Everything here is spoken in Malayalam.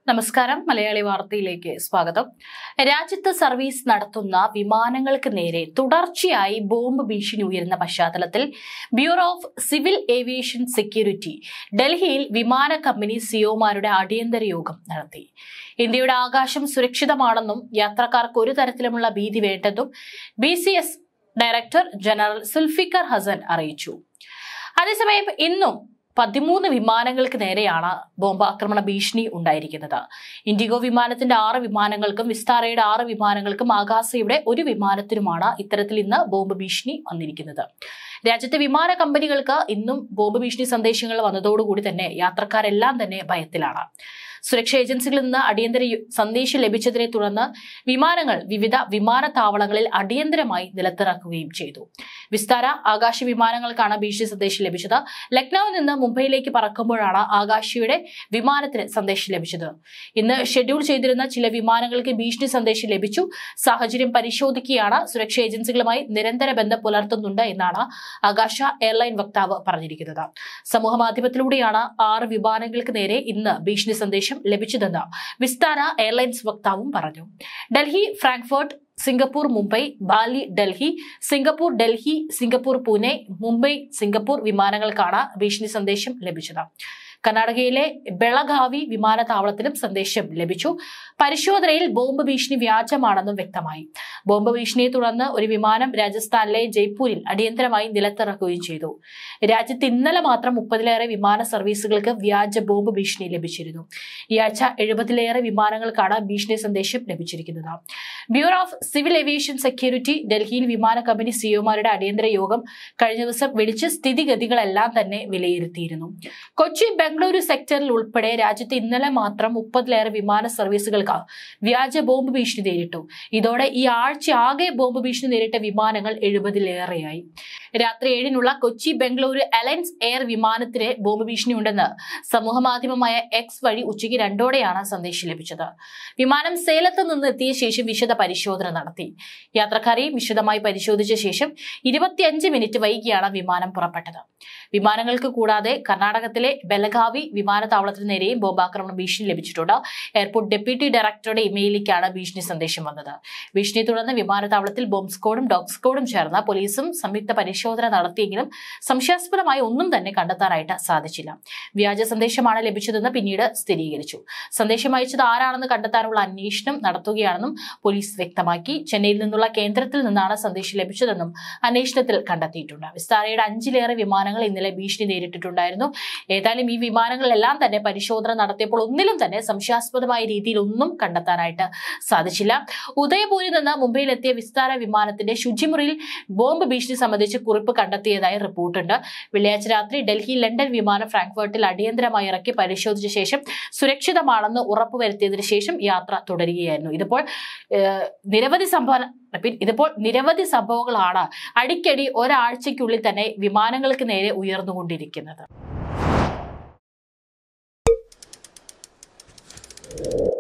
നമസ്കാരം മലയാളി വാർത്തയിലേക്ക് സ്വാഗതം രാജ്യത്ത് സർവീസ് നടത്തുന്ന വിമാനങ്ങൾക്ക് നേരെ തുടർച്ചയായി ബോംബ് ഭീഷണി ഉയരുന്ന പശ്ചാത്തലത്തിൽ bureau of civil aviation security ഡൽഹിയിൽ വിമാന കമ്പനി സിഒമാരുടെ അടിയന്തര യോഗം നടത്തി ഇന്ത്യയുടെ ആകാശം സുരക്ഷിതമാണെന്നും യാത്രക്കാർക്ക് ഒരു തരത്തിലുമുള്ള ഭീതി വേണ്ടെന്നും B director general Zulfikar Hasan അറിയിച്ചു അതേസമയം ഇന്നും പതിമൂന്ന് വിമാനങ്ങൾക്ക് നേരെയാണ് ബോംബാക്രമണ ഭീഷണി ഉണ്ടായിരിക്കുന്നത് ഇൻഡിഗോ വിമാനത്തിന്റെ ആറ് വിമാനങ്ങൾക്കും വിസ്താരയുടെ ആറ് വിമാനങ്ങൾക്കും ആകാശയുടെ ഒരു വിമാനത്തിനുമാണ് ഇത്തരത്തിൽ ഇന്ന് ബോംബ് ഭീഷണി വന്നിരിക്കുന്നത് രാജ്യത്തെ വിമാന കമ്പനികൾക്ക് ഇന്നും ബോംബ് ഭീഷണി സന്ദേശങ്ങൾ വന്നതോടുകൂടി തന്നെ യാത്രക്കാരെല്ലാം തന്നെ ഭയത്തിലാണ് സുരക്ഷാ ഏജൻസികളിൽ നിന്ന് അടിയന്തര യു- സന്ദേശം ലഭിച്ചതിനെ തുടർന്ന് വിമാനങ്ങൾ വിവിധ വിമാനത്താവളങ്ങളിൽ അടിയന്തരമായി നിലത്തിറക്കുകയും ചെയ്തു വിസ്താര ആകാശ വിമാനങ്ങൾക്കാണ് ഭീഷണി സന്ദേശം ലഭിച്ചത് ലക്നൌവിൽ നിന്ന് മുംബൈയിലേക്ക് പറക്കുമ്പോഴാണ് ആകാശയുടെ വിമാനത്തിന് സന്ദേശം ലഭിച്ചത് ഇന്ന് ഷെഡ്യൂൾ ചെയ്തിരുന്ന ചില വിമാനങ്ങൾക്ക് ഭീഷണി സന്ദേശം ലഭിച്ചു സാഹചര്യം പരിശോധിക്കുകയാണ് സുരക്ഷാ ഏജൻസികളുമായി നിരന്തര ബന്ധം പുലർത്തുന്നുണ്ട് എന്നാണ് ആകാശ എയർലൈൻ വക്താവ് പറഞ്ഞിരിക്കുന്നത് സമൂഹ മാധ്യമത്തിലൂടെയാണ് ആറ് വിമാനങ്ങൾക്ക് നേരെ ഇന്ന് ഭീഷണി സന്ദേശം ലഭിച്ചതെന്ന് വിസ്താര എയർലൈൻസ് വക്താവും പറഞ്ഞു Delhi Frankfurt Singapore Mumbai Bali Delhi Singapore Delhi Singapore Pune Mumbai Singapore വിമാനങ്ങൾക്കാണ് ഭീഷണി സന്ദേശം ലഭിച്ചത് കർണാടകയിലെ ബെളഗാവി വിമാനത്താവളത്തിനും സന്ദേശം ലഭിച്ചു പരിശോധനയിൽ ബോംബ് ഭീഷണി വ്യാജമാണെന്നും വ്യക്തമായി ബോംബ് ഭീഷണിയെ തുടർന്ന് ഒരു വിമാനം രാജസ്ഥാനിലെ ജയ്പൂരിൽ അടിയന്തരമായി നിലത്തിറക്കുകയും ചെയ്തു രാജ്യത്ത് ഇന്നലെ മാത്രം മുപ്പതിലേറെ വിമാന സർവീസുകൾക്ക് വ്യാജ ബോംബ് ഭീഷണി ലഭിച്ചിരുന്നു ഈ ആഴ്ച എഴുപതിലേറെ വിമാനങ്ങൾക്കാണ് ഭീഷണി സന്ദേശം ലഭിച്ചിരിക്കുന്നത് bureau of civil aviation security ഡൽഹിയിൽ വിമാന കമ്പനി സിഒമാരുടെ അടിയന്തര യോഗം കഴിഞ്ഞ ദിവസം വിളിച്ച് സ്ഥിതിഗതികളെല്ലാം തന്നെ വിലയിരുത്തിയിരുന്നു കൊച്ചി ബംഗളൂരു സെക്ടറിൽ ഉൾപ്പെടെ രാജ്യത്ത് ഇന്നലെ മാത്രം മുപ്പതിലേറെ വിമാന സർവീസുകൾക്ക് വ്യാജ ബോംബ് ഭീഷണി നേരിട്ടു ഇതോടെ ഈ ആഴ്ച ആകെ ബോംബ് ഭീഷണി നേരിട്ട വിമാനങ്ങൾ എഴുപതിലേറെയായി രാത്രി ഏഴിനുള്ള കൊച്ചി ബംഗളൂരു അലയൻസ് എയർ വിമാനത്തിന് ബോംബ് ഭീഷണി ഉണ്ടെന്ന് സമൂഹ മാധ്യമമായ എക്സ് വഴി ഉച്ചയ്ക്ക് രണ്ടോടെയാണ് സന്ദേശം ലഭിച്ചത് വിമാനം സേലത്ത് നിന്ന് എത്തിയ ശേഷം വിശദ പരിശോധന നടത്തി യാത്രക്കാരെയും വിശദമായി പരിശോധിച്ച ശേഷം ഇരുപത്തിയഞ്ച് മിനിറ്റ് വൈകിയാണ് വിമാനം പുറപ്പെട്ടത് വിമാനങ്ങൾക്ക് കൂടാതെ കർണാടകത്തിലെ ബെലഗാവി വിമാനത്താവളത്തിന് നേരെയും ബോംബാക്രമണ ഭീഷണി ലഭിച്ചിട്ടുണ്ട് എയർപോർട്ട് ഡെപ്യൂട്ടി ഡയറക്ടറുടെ ഇമെയിലേക്കാണ് ഭീഷണി സന്ദേശം വന്നത് ഭീഷണിയെ തുടർന്ന് വിമാനത്താവളത്തിൽ ബോംബ് സ്ക്വാഡും ഡോഗ് സ്ക്വാഡും ചേർന്ന് പോലീസും സംയുക്ത പരിശോധന നടത്തിയെങ്കിലും സംശയാസ്പദമായി ഒന്നും തന്നെ കണ്ടെത്താനായിട്ട് സാധിച്ചില്ല വ്യാജ സന്ദേശമാണ് ലഭിച്ചതെന്ന് പിന്നീട് സ്ഥിരീകരിച്ചു സന്ദേശം അയച്ചത് ആരാണെന്ന് കണ്ടെത്താനുള്ള അന്വേഷണം നടത്തുകയാണെന്നും പോലീസ് വ്യക്തമാക്കി ചെന്നൈയിൽ നിന്നുള്ള കേന്ദ്രത്തിൽ നിന്നാണ് സന്ദേശം ലഭിച്ചതെന്നും അന്വേഷണത്തിൽ കണ്ടെത്തിയിട്ടുണ്ട് വിസ്താരയുടെ അഞ്ചിലേറെ വിമാനങ്ങൾ ഇന്നലെ ഭീഷണി നേരിട്ടിട്ടുണ്ടായിരുന്നു ഏതായാലും ഈ വിമാനങ്ങളിലെല്ലാം തന്നെ പരിശോധന നടത്തിയപ്പോൾ ഒന്നിലും തന്നെ സംശയാസ്പദമായ രീതിയിൽ ഒന്നും കണ്ടെത്താനായിട്ട് സാധിച്ചില്ല ഉദയപൂരിൽ നിന്ന് മുംബൈയിലെത്തിയ വിസ്താര വിമാനത്തിന്റെ ശുചിമുറിയിൽ ബോംബ് ഭീഷണി സംബന്ധിച്ച് കുറിപ്പ് കണ്ടെത്തിയതായി റിപ്പോർട്ടുണ്ട് വെള്ളിയാഴ്ച രാത്രി ഡൽഹി ലണ്ടൻ വിമാനം ഫ്രാങ്ക്ഫർട്ടിൽ അടിയന്തരമായി ഇറക്കി പരിശോധിച്ച ശേഷം സുരക്ഷിതമാണെന്ന് ഉറപ്പുവരുത്തിയതിനു ശേഷം യാത്ര തുടരുകയായിരുന്നു ഇതിപ്പോൾ ഏഹ്, നിരവധി സംഭവ റിപ്പീറ്റ്, ഇതിപ്പോൾ നിരവധി സംഭവങ്ങളാണ് അടിക്കടി ഒരാഴ്ചയ്ക്കുള്ളിൽ തന്നെ വിമാനങ്ങൾക്ക് നേരെ ഉയർന്നുകൊണ്ടിരിക്കുന്നത്